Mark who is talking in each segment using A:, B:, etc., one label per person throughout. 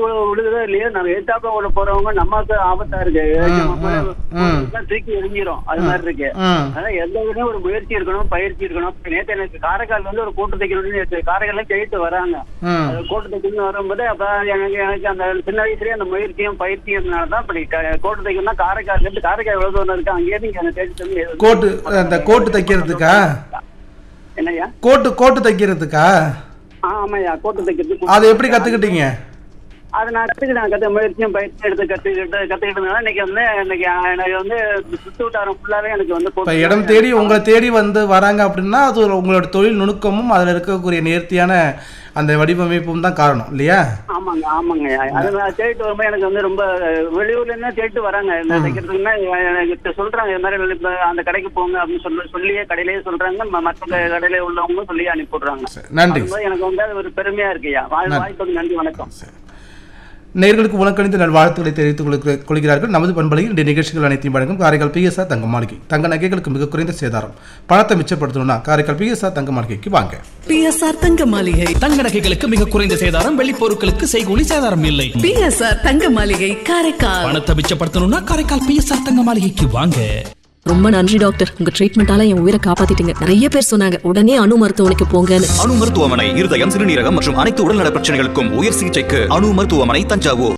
A: We- விழுகுதோ இல்லையோ நம்ம எதிர்த்தாப்புல உள்ள போறவங்க நமக்கு ஆபத்தா இருக்கு ஏதாச்சும்
B: ம்,
A: நம்ம
B: ம்.
A: ஒரு தூக்கி எரிஞ்சிரும் அது மாதிரி இருக்கு
B: ம்
A: அதான் எந்த இதுலயும் ஒரு முயற்சி இருக்கணும் பயிற்சி இருக்கணும் இப்ப நேத்து எனக்கு காரைக்கால் வந்து ஒரு கூட்டு தைக்கணும்னு நேத்து காரைக்கால்ல கேட்டு வராங்க
B: ம்
A: அது கூட்டு தைக்கணும்னு வரும்போது அப்ப எனக்கு எனக்கு அந்த சின்ன வயசுலயே அந்த முயற்சியும் பயிற்சியும் தான் இப்படி க- கோட்டு தைக்கணும்னா காரைக்கால் இருந்து காரைக்கால் எவ்வளவு தூரம் இருக்கு அங்கேயே நீங்க எனக்கு கேட்டு சொல்லி
B: கோட்டு அந்த கோட்டு தைக்கிறதுக்கா
A: என்னய்யா
B: கோட்டு கோட்டு தைக்கிறதுக்கா
A: ஆ, ஆமாய்யா கோட்டு தைக்கிறது
B: அதை எப்படி கத்துக்கிட்டீங்க
A: அது நான் கத்துக்கிட்டேன் கத்து முயற்சியும் பயிற்சி எடுத்து கத்துக்கிட்டு கத்துக்கிட்டதுனால இன்னைக்கு வந்து இன்னைக்கு எனக்கு வந்து சுத்து வட்டாரம் ஃபுல்லாவே எனக்கு வந்து
B: இப்போ
A: கோட்டு
B: இடம் தேடி உங்களை தேடி வந்து வராங்க அப்படின்னா அது ஒரு உங்களோட தொழில் நுணுக்கமும் அதில் இருக்கக்கூடிய நேர்த்தியான அந்த வடிவமைப்பும் தான் காரணம் இல்லையா
A: ஆமாங்க ஆமாங்க அது நான் தேடிட்டு வரும்போது எனக்கு வந்து ரொம்ப வெளியூர்ல இருந்தா தேடிட்டு வராங்க இந்த தைக்கிறதுக்குன்னா எனக்கு சொல்றாங்க இது மாதிரி இப்ப அந்த கடைக்கு போங்க அப்படின்னு சொல்லி சொல்லியே கடையிலேயே சொல்றாங்க ம- மற்ற கடையில உள்ளவங்களும் சொல்லி அனுப்பி விடுறாங்க
B: சரி, நன்றி
A: அதும்போது எனக்கு வந்து அது ஒரு பெருமையா இருக்குயா வா- வாய்ப்புக்கு நன்றி வணக்கம்
B: நேர்களுக்கு உலகணிந்த நல்வாழ்த்துக்களை தெரிவித்துக் கொள்கிற- கொள்கிறார்கள் நமது பண்பலையில் இந்த நிகழ்ச்சிகள் அனைத்தையும் வழங்கும் காரைக்கால் பிஎஸ்ஆர் தங்க மாளிகை தங்க நகைகளுக்கு மிக குறைந்த சேதாரம் பணத்தை மிச்சப்படுத்தணும்னா காரைக்கால் பிஎஸ்ஆர் தங்க மாளிகைக்கு வாங்க
C: பிஎஸ்ஆர் தங்க மாளிகை
D: தங்க நகைகளுக்கு மிக குறைந்த சேதாரம் வெள்ளி பொருட்களுக்கு செய்கூலி சேதாரம் இல்லை
C: பிஎஸ்ஆர் தங்க மாளிகை காரைக்கால்
D: பணத்தை மிச்சப்படுத்தணும்னா காரைக்கால் பிஎஸ்ஆர் தங்க மாளிகைக்கு வாங்க
E: ரொம்ப நன்றி டாக்டர் உங்க ட்ரீட்மெண்டால என் உயிரை காப்பாத்திட்டீங்க நிறைய பேர் சொன்னாங்க உடனே அணு மருத்துவமனைக்கு போங்கன்னு
F: அணு மருத்துவமனை இருதயம் சிறுநீரகம் மற்றும் அனைத்து உடல்நல பிரச்சனைகளுக்கும் உயர் சிகிச்சைக்கு அணு மருத்துவமனை தஞ்சாவூர்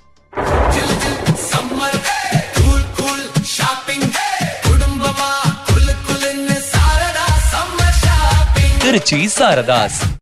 G: திருச்சி சாரதாஸ்